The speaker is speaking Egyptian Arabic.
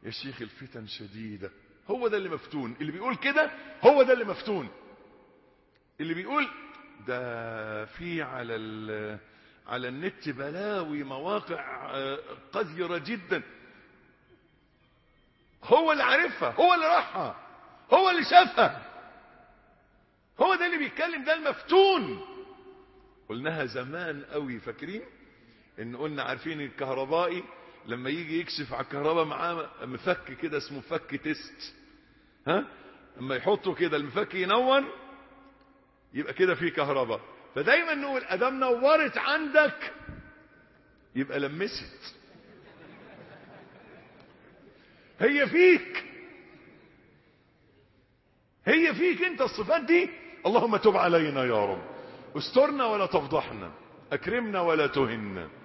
يا شيخ الفتن شديدة هو ده اللي مفتون اللي بيقول كده هو ده اللي مفتون اللي بيقول ده في على ال على النت بلاوي مواقع آه، قذرة جدا هو اللي عارفها هو اللي راحها هو اللي شافها هو ده اللي بيتكلم ده المفتون قلناها زمان قوي فاكرين ان قلنا عارفين الكهربائي لما يجي يكشف على الكهرباء معاه مفك كده اسمه فك تيست ها لما يحطه كده المفك ينور يبقى كده في كهرباء فدايما نقول ادام نورت عندك يبقى لمست هي فيك هي فيك انت الصفات دي اللهم تب علينا يا رب استرنا ولا تفضحنا اكرمنا ولا تهنا